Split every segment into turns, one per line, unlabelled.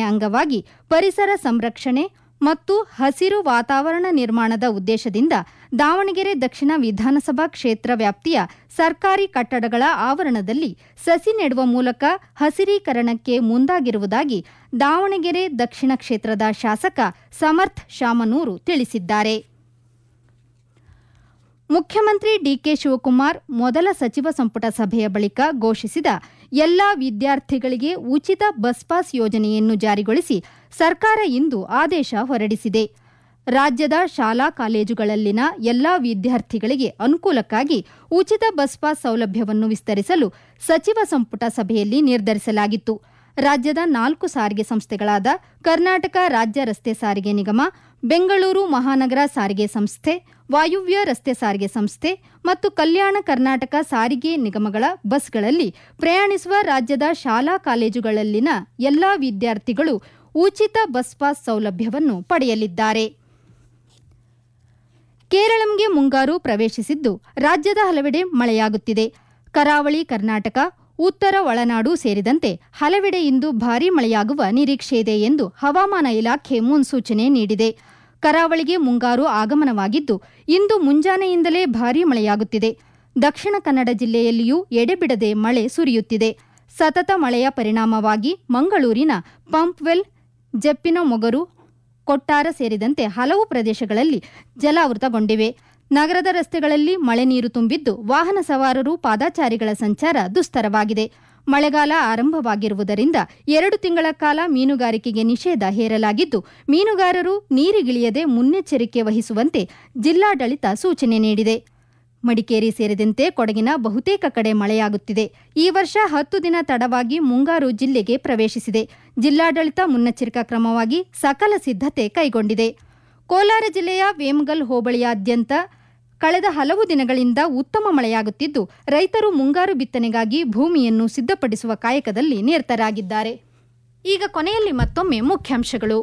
ಅಂಗವಾಗಿ ಪರಿಸರ ಸಂರಕ್ಷಣೆ ಮತ್ತು ಹಸಿರು ವಾತಾವರಣ ನಿರ್ಮಾಣದ ಉದ್ದೇಶದಿಂದ ದಾವಣಗೆರೆ ದಕ್ಷಿಣ ವಿಧಾನಸಭಾ ಕ್ಷೇತ್ರ ವ್ಯಾಪ್ತಿಯ ಸರ್ಕಾರಿ ಕಟ್ಟಡಗಳ ಆವರಣದಲ್ಲಿ ಸಸಿ ನೆಡುವ ಮೂಲಕ ಹಸಿರೀಕರಣಕ್ಕೆ ಮುಂದಾಗಿರುವುದಾಗಿ ದಾವಣಗೆರೆ ದಕ್ಷಿಣ ಕ್ಷೇತ್ರದ ಶಾಸಕ ಸಮರ್ಥ್ ಶಾಮನೂರು ತಿಳಿಸಿದ್ದಾರೆ ಮುಖ್ಯಮಂತ್ರಿ ಡಿಕೆ ಶಿವಕುಮಾರ್ ಮೊದಲ ಸಚಿವ ಸಂಪುಟ ಸಭೆಯ ಬಳಿಕ ಘೋಷಿಸಿದ ಎಲ್ಲಾ ವಿದ್ಯಾರ್ಥಿಗಳಿಗೆ ಉಚಿತ ಬಸ್ ಪಾಸ್ ಯೋಜನೆಯನ್ನು ಜಾರಿಗೊಳಿಸಿ ಸರ್ಕಾರ ಇಂದು ಆದೇಶ ಹೊರಡಿಸಿದೆ ರಾಜ್ಯದ ಶಾಲಾ ಕಾಲೇಜುಗಳಲ್ಲಿನ ಎಲ್ಲಾ ವಿದ್ಯಾರ್ಥಿಗಳಿಗೆ ಅನುಕೂಲಕ್ಕಾಗಿ ಉಚಿತ ಬಸ್ ಪಾಸ್ ಸೌಲಭ್ಯವನ್ನು ವಿಸ್ತರಿಸಲು ಸಚಿವ ಸಂಪುಟ ಸಭೆಯಲ್ಲಿ ನಿರ್ಧರಿಸಲಾಗಿತ್ತು ರಾಜ್ಯದ ನಾಲ್ಕು ಸಾರಿಗೆ ಸಂಸ್ಥೆಗಳಾದ ಕರ್ನಾಟಕ ರಾಜ್ಯ ರಸ್ತೆ ಸಾರಿಗೆ ನಿಗಮ ಬೆಂಗಳೂರು ಮಹಾನಗರ ಸಾರಿಗೆ ಸಂಸ್ಥೆ ವಾಯುವ್ಯ ರಸ್ತೆ ಸಾರಿಗೆ ಸಂಸ್ಥೆ ಮತ್ತು ಕಲ್ಯಾಣ ಕರ್ನಾಟಕ ಸಾರಿಗೆ ನಿಗಮಗಳ ಬಸ್ಗಳಲ್ಲಿ ಪ್ರಯಾಣಿಸುವ ರಾಜ್ಯದ ಶಾಲಾ ಕಾಲೇಜುಗಳಲ್ಲಿನ ಎಲ್ಲಾ ವಿದ್ಯಾರ್ಥಿಗಳು ಉಚಿತ ಬಸ್ ಪಾಸ್ ಸೌಲಭ್ಯವನ್ನು ಪಡೆಯಲಿದ್ದಾರೆ ಕೇರಳಂಗೆ ಮುಂಗಾರು ಪ್ರವೇಶಿಸಿದ್ದು ರಾಜ್ಯದ ಹಲವೆಡೆ ಮಳೆಯಾಗುತ್ತಿದೆ ಕರಾವಳಿ ಕರ್ನಾಟಕ ಉತ್ತರ ಒಳನಾಡು ಸೇರಿದಂತೆ ಹಲವೆಡೆ ಇಂದು ಭಾರೀ ಮಳೆಯಾಗುವ ನಿರೀಕ್ಷೆಯಿದೆ ಎಂದು ಹವಾಮಾನ ಇಲಾಖೆ ಮುನ್ಸೂಚನೆ ನೀಡಿದೆ ಕರಾವಳಿಗೆ ಮುಂಗಾರು ಆಗಮನವಾಗಿದ್ದು ಇಂದು ಮುಂಜಾನೆಯಿಂದಲೇ ಭಾರೀ ಮಳೆಯಾಗುತ್ತಿದೆ ದಕ್ಷಿಣ ಕನ್ನಡ ಜಿಲ್ಲೆಯಲ್ಲಿಯೂ ಎಡೆಬಿಡದೆ ಮಳೆ ಸುರಿಯುತ್ತಿದೆ ಸತತ ಮಳೆಯ ಪರಿಣಾಮವಾಗಿ ಮಂಗಳೂರಿನ ಪಂಪ್ವೆಲ್ ಜಪ್ಪಿನಮೊಗರು ಕೊಟ್ಟಾರ ಸೇರಿದಂತೆ ಹಲವು ಪ್ರದೇಶಗಳಲ್ಲಿ ಜಲಾವೃತಗೊಂಡಿವೆ ನಗರದ ರಸ್ತೆಗಳಲ್ಲಿ ಮಳೆ ನೀರು ತುಂಬಿದ್ದು ವಾಹನ ಸವಾರರು ಪಾದಾಚಾರಿಗಳ ಸಂಚಾರ ದುಸ್ತರವಾಗಿದೆ ಮಳೆಗಾಲ ಆರಂಭವಾಗಿರುವುದರಿಂದ ಎರಡು ತಿಂಗಳ ಕಾಲ ಮೀನುಗಾರಿಕೆಗೆ ನಿಷೇಧ ಹೇರಲಾಗಿದ್ದು ಮೀನುಗಾರರು ನೀರಿಗಿಳಿಯದೆ ಮುನ್ನೆಚ್ಚರಿಕೆ ವಹಿಸುವಂತೆ ಜಿಲ್ಲಾಡಳಿತ ಸೂಚನೆ ನೀಡಿದೆ ಮಡಿಕೇರಿ ಸೇರಿದಂತೆ ಕೊಡಗಿನ ಬಹುತೇಕ ಕಡೆ ಮಳೆಯಾಗುತ್ತಿದೆ ಈ ವರ್ಷ ಹತ್ತು ದಿನ ತಡವಾಗಿ ಮುಂಗಾರು ಜಿಲ್ಲೆಗೆ ಪ್ರವೇಶಿಸಿದೆ ಜಿಲ್ಲಾಡಳಿತ ಮುನ್ನೆಚ್ಚರಿಕಾ ಕ್ರಮವಾಗಿ ಸಕಲ ಸಿದ್ಧತೆ ಕೈಗೊಂಡಿದೆ ಕೋಲಾರ ಜಿಲ್ಲೆಯ ವೇಮಗಲ್ ಹೋಬಳಿಯಾದ್ಯಂತ ಕಳೆದ ಹಲವು ದಿನಗಳಿಂದ ಉತ್ತಮ ಮಳೆಯಾಗುತ್ತಿದ್ದು ರೈತರು ಮುಂಗಾರು ಬಿತ್ತನೆಗಾಗಿ ಭೂಮಿಯನ್ನು ಸಿದ್ಧಪಡಿಸುವ ಕಾಯಕದಲ್ಲಿ ನಿರತರಾಗಿದ್ದಾರೆ ಈಗ ಕೊನೆಯಲ್ಲಿ ಮತ್ತೊಮ್ಮೆ ಮುಖ್ಯಾಂಶಗಳು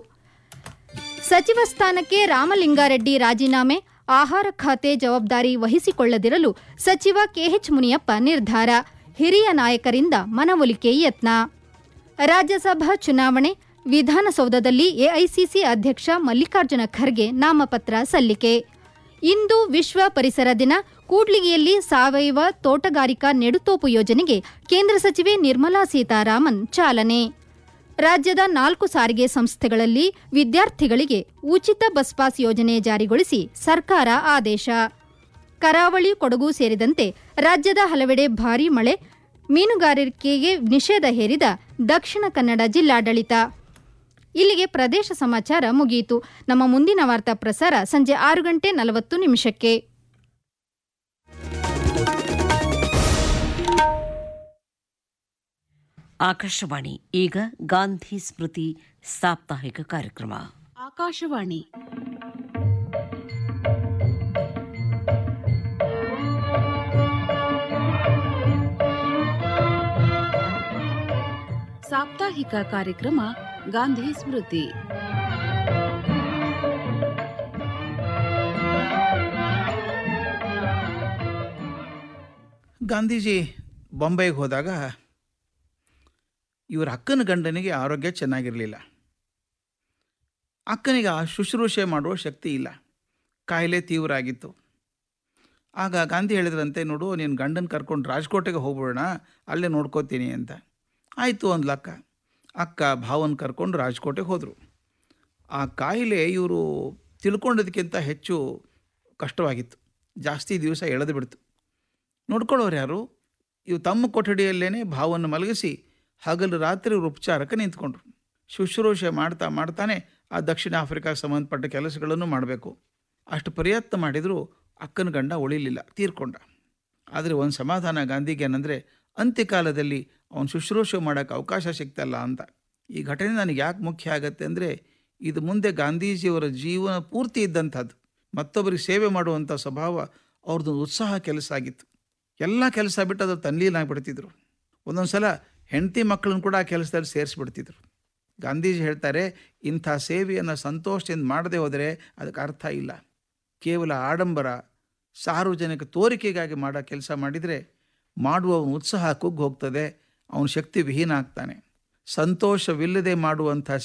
ಸಚಿವ ಸ್ಥಾನಕ್ಕೆ ರಾಮಲಿಂಗಾರೆಡ್ಡಿ ರಾಜೀನಾಮೆ ಆಹಾರ ಖಾತೆ ಜವಾಬ್ದಾರಿ ವಹಿಸಿಕೊಳ್ಳದಿರಲು ಸಚಿವ ಕೆಎಚ್ ಮುನಿಯಪ್ಪ ನಿರ್ಧಾರ ಹಿರಿಯ ನಾಯಕರಿಂದ ಮನವೊಲಿಕೆ ಯತ್ನ ರಾಜ್ಯಸಭಾ ಚುನಾವಣೆ ವಿಧಾನಸೌಧದಲ್ಲಿ ಎಐಸಿಸಿ ಅಧ್ಯಕ್ಷ ಮಲ್ಲಿಕಾರ್ಜುನ ಖರ್ಗೆ ನಾಮಪತ್ರ ಸಲ್ಲಿಕೆ ಇಂದು ವಿಶ್ವ ಪರಿಸರ ದಿನ ಕೂಡ್ಲಿಗಿಯಲ್ಲಿ ಸಾವಯವ ತೋಟಗಾರಿಕಾ ನೆಡುತೋಪು ಯೋಜನೆಗೆ ಕೇಂದ್ರ ಸಚಿವೆ ನಿರ್ಮಲಾ ಸೀತಾರಾಮನ್ ಚಾಲನೆ ರಾಜ್ಯದ ನಾಲ್ಕು ಸಾರಿಗೆ ಸಂಸ್ಥೆಗಳಲ್ಲಿ ವಿದ್ಯಾರ್ಥಿಗಳಿಗೆ ಉಚಿತ ಬಸ್ ಪಾಸ್ ಯೋಜನೆ ಜಾರಿಗೊಳಿಸಿ ಸರ್ಕಾರ ಆದೇಶ ಕರಾವಳಿ ಕೊಡಗು ಸೇರಿದಂತೆ ರಾಜ್ಯದ ಹಲವೆಡೆ ಭಾರೀ ಮಳೆ ಮೀನುಗಾರಿಕೆಗೆ ನಿಷೇಧ ಹೇರಿದ ದಕ್ಷಿಣ ಕನ್ನಡ ಜಿಲ್ಲಾಡಳಿತ ಇಲ್ಲಿಗೆ ಪ್ರದೇಶ ಸಮಾಚಾರ ಮುಗಿಯಿತು ನಮ್ಮ ಮುಂದಿನ ವಾರ್ತಾ ಪ್ರಸಾರ ಸಂಜೆ ಆರು ಗಂಟೆ ನಲವತ್ತು ನಿಮಿಷಕ್ಕೆ
ಆಕಾಶವಾಣಿ ಈಗ ಗಾಂಧಿ ಸ್ಮೃತಿ ಸಾಪ್ತಾಹಿಕ ಕಾರ್ಯಕ್ರಮ
ಆಕಾಶವಾಣಿ ಸಾಪ್ತಾಹಿಕ ಕಾರ್ಯಕ್ರಮ ಗಾಂಧಿ ಸ್ಮೃತಿ
ಗಾಂಧೀಜಿ ಬೊಂಬೈಗೆ ಹೋದಾಗ ಇವರ ಅಕ್ಕನ ಗಂಡನಿಗೆ ಆರೋಗ್ಯ ಚೆನ್ನಾಗಿರಲಿಲ್ಲ ಅಕ್ಕನಿಗೆ ಆ ಶುಶ್ರೂಷೆ ಮಾಡುವ ಶಕ್ತಿ ಇಲ್ಲ ಕಾಯಿಲೆ ತೀವ್ರ ಆಗಿತ್ತು ಆಗ ಗಾಂಧಿ ಹೇಳಿದ್ರಂತೆ ನೋಡು ನೀನು ಗಂಡನ ಕರ್ಕೊಂಡು ರಾಜ್ಕೋಟೆಗೆ ಹೋಗ್ಬಿಡೋಣ ಅಲ್ಲೇ ನೋಡ್ಕೋತೀನಿ ಅಂತ ಆಯಿತು ಅಂದ್ಲು ಅಕ್ಕ ಅಕ್ಕ ಭಾವನ ಕರ್ಕೊಂಡು ರಾಜ್ಕೋಟೆಗೆ ಹೋದರು ಆ ಕಾಯಿಲೆ ಇವರು ತಿಳ್ಕೊಂಡದಕ್ಕಿಂತ ಹೆಚ್ಚು ಕಷ್ಟವಾಗಿತ್ತು ಜಾಸ್ತಿ ದಿವಸ ಎಳೆದು ಬಿಡ್ತು ನೋಡ್ಕೊಳ್ಳೋರು ಯಾರು ಇವು ತಮ್ಮ ಕೊಠಡಿಯಲ್ಲೇ ಭಾವನ್ನು ಮಲಗಿಸಿ ಹಗಲು ರಾತ್ರಿ ಇವ್ರು ಉಪಚಾರಕ್ಕೆ ನಿಂತ್ಕೊಂಡ್ರು ಶುಶ್ರೂಷೆ ಮಾಡ್ತಾ ಮಾಡ್ತಾನೆ ಆ ದಕ್ಷಿಣ ಆಫ್ರಿಕಾಗೆ ಸಂಬಂಧಪಟ್ಟ ಕೆಲಸಗಳನ್ನು ಮಾಡಬೇಕು ಅಷ್ಟು ಪ್ರಯತ್ನ ಮಾಡಿದರೂ ಅಕ್ಕನ ಗಂಡ ಉಳಿಲಿಲ್ಲ ತೀರ್ಕೊಂಡ ಆದರೆ ಒಂದು ಸಮಾಧಾನ ಗಾಂಧಿಗೆ ಏನಂದರೆ ಅಂತ್ಯಕಾಲದಲ್ಲಿ ಅವನು ಶುಶ್ರೂಷೆ ಮಾಡೋಕ್ಕೆ ಅವಕಾಶ ಸಿಗ್ತಲ್ಲ ಅಂತ ಈ ಘಟನೆ ನನಗೆ ಯಾಕೆ ಮುಖ್ಯ ಆಗತ್ತೆ ಅಂದರೆ ಇದು ಮುಂದೆ ಗಾಂಧೀಜಿಯವರ ಜೀವನ ಪೂರ್ತಿ ಇದ್ದಂಥದ್ದು ಮತ್ತೊಬ್ಬರಿಗೆ ಸೇವೆ ಮಾಡುವಂಥ ಸ್ವಭಾವ ಅವ್ರದ್ದು ಉತ್ಸಾಹ ಕೆಲಸ ಆಗಿತ್ತು ಎಲ್ಲ ಕೆಲಸ ಬಿಟ್ಟು ಅದು ತನ್ಲೀನಾಗ್ಬಿಡ್ತಿದ್ರು ಒಂದೊಂದು ಸಲ ಹೆಂಡತಿ ಮಕ್ಕಳನ್ನು ಕೂಡ ಆ ಕೆಲಸದಲ್ಲಿ ಸೇರಿಸ್ಬಿಡ್ತಿದ್ರು ಗಾಂಧೀಜಿ ಹೇಳ್ತಾರೆ ಇಂಥ ಸೇವೆಯನ್ನು ಸಂತೋಷದಿಂದ ಮಾಡದೆ ಹೋದರೆ ಅದಕ್ಕೆ ಅರ್ಥ ಇಲ್ಲ ಕೇವಲ ಆಡಂಬರ ಸಾರ್ವಜನಿಕ ತೋರಿಕೆಗಾಗಿ ಮಾಡೋ ಕೆಲಸ ಮಾಡಿದರೆ ಮಾಡುವವನ ಉತ್ಸಾಹ ಕುಗ್ಗಿ ಹೋಗ್ತದೆ ಅವನ ಶಕ್ತಿ ವಿಹೀನ ಆಗ್ತಾನೆ ಸಂತೋಷವಿಲ್ಲದೆ ಮಾಡುವಂಥ